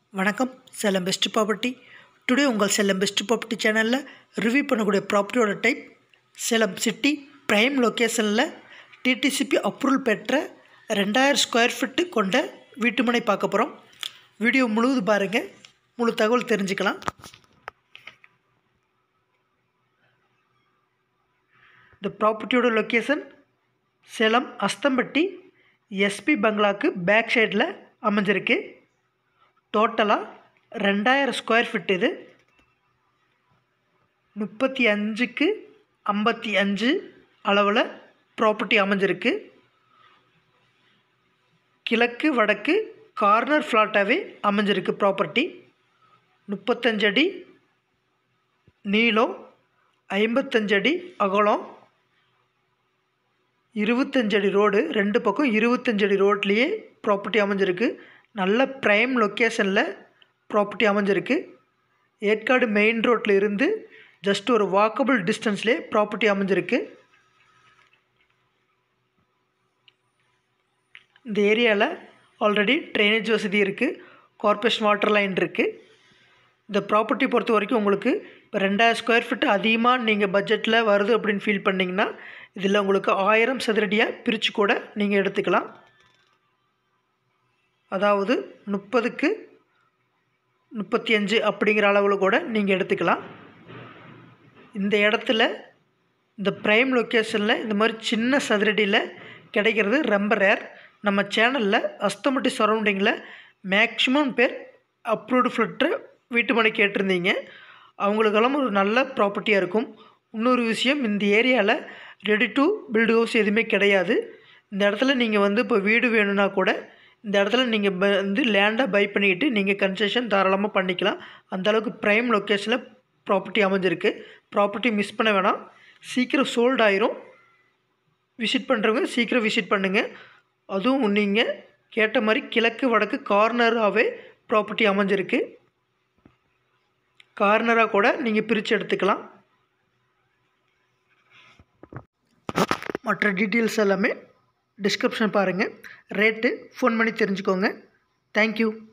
வணக்கம் Salem best property today உங்கள் Salem best property சேனலில் ரிவ்யூ பண்ணக்கூடிய ப்ராப்பர்ட்டியோட டைப் சேலம் சிட்டி ப்ரைம் லொக்கேஷனில் டிடிசிபி அப்ரூவல் பெற்ற ரெண்டாயிரம் ஸ்கொயர் ஃபீட்டு கொண்ட வீட்டுமனை பார்க்க போகிறோம் வீடியோ முழுவதும் பாருங்கள் முழு தகவல் தெரிஞ்சுக்கலாம் இந்த ப்ராப்பர்ட்டியோட லொக்கேஷன் சேலம் அஸ்தம்பட்டி எஸ்பி பங்களாக்கு பேக் சைடில் அமைஞ்சிருக்கு டோட்டலாக ரெண்டாயிரம் ஸ்கொயர் ஃபீட் இது முப்பத்தி அஞ்சுக்கு ஐம்பத்தி அஞ்சு அளவில் ப்ராப்பர்ட்டி அமைஞ்சிருக்கு கிழக்கு வடக்கு கார்னர் ஃப்ளாட்டாகவே அமைஞ்சிருக்கு ப்ராப்பர்ட்டி முப்பத்தஞ்சடி நீளம் ஐம்பத்தஞ்சடி அகலம் இருபத்தஞ்சடி ரோடு ரெண்டு பக்கம் இருபத்தஞ்சடி ரோட்லேயே ப்ராப்பர்ட்டி அமைஞ்சிருக்கு நல்ல ப்ரைம் லொக்கேஷனில் ப்ராப்பர்ட்டி அமைஞ்சிருக்கு ஏற்காடு மெயின் ரோட்டில் இருந்து ஜஸ்ட் ஒரு வாக்கபிள் டிஸ்டன்ஸ்லேயே ப்ராப்பர்ட்டி அமைஞ்சிருக்கு இந்த ஏரியாவில் ஆல்ரெடி ட்ரைனேஜ் வசதி இருக்குது கார்பரேஷன் வாட்டர் லைன் இருக்குது இந்த ப்ராப்பர்ட்டி பொறுத்த வரைக்கும் உங்களுக்கு இப்போ ரெண்டாயிரம் ஸ்கொயர் ஃபீட் அதிகமாக நீங்கள் பட்ஜெட்டில் வருது அப்படின்னு ஃபீல் பண்ணிங்கன்னா இதில் உங்களுக்கு ஆயிரம் சதுரடியாக பிரித்து கூட நீங்கள் எடுத்துக்கலாம் அதாவது முப்பதுக்கு முப்பத்தி அஞ்சு அப்படிங்கிற அளவில் கூட நீங்கள் எடுத்துக்கலாம் இந்த இடத்துல இந்த ப்ரைம் லொக்கேஷனில் இந்த மாதிரி சின்ன சதுரடியில் கிடைக்கிறது ரொம்ப ரேர் நம்ம சேனலில் அஸ்தமட்டி சரௌண்டிங்கில் மேக்ஸிமம் பேர் அப்ரூவ்டு ஃப்ளட்டு வீட்டு மனை கேட்டிருந்தீங்க அவங்களுக்கெல்லாம் ஒரு நல்ல ப்ராப்பர்ட்டியாக இருக்கும் இன்னொரு விஷயம் இந்த ஏரியாவில் ரெடி டு பில்டு ஹவுஸ் எதுவுமே கிடையாது இந்த இடத்துல நீங்கள் வந்து இப்போ வீடு வேணும்னா கூட இந்த இடத்துல நீங்கள் ப வந்து லேண்டாக பை பண்ணிக்கிட்டு நீங்கள் கன்ஸ்ட்ரக்ஷன் தாராளமாக பண்ணிக்கலாம் அந்தளவுக்கு ப்ரைம் லொக்கேஷனில் ப்ராப்பர்ட்டி அமைஞ்சிருக்கு ப்ராப்பர்ட்டி மிஸ் பண்ண வேணாம் சீக்கிரம் சோல்ட் ஆயிரும் விசிட் பண்ணுறவங்க சீக்கிரம் விசிட் பண்ணுங்கள் அதுவும் நீங்கள் கேட்ட மாதிரி கிழக்கு வடக்கு கார்னராகவே ப்ராப்பர்ட்டி அமைஞ்சிருக்கு கார்னராக கூட நீங்கள் பிரித்து எடுத்துக்கலாம் மற்ற டீட்டெயில்ஸ் எல்லாமே டிஸ்கிரிப்ஷன் பாருங்கள் ரேட்டு ஃபோன் பண்ணி தெரிஞ்சுக்கோங்க தேங்க்யூ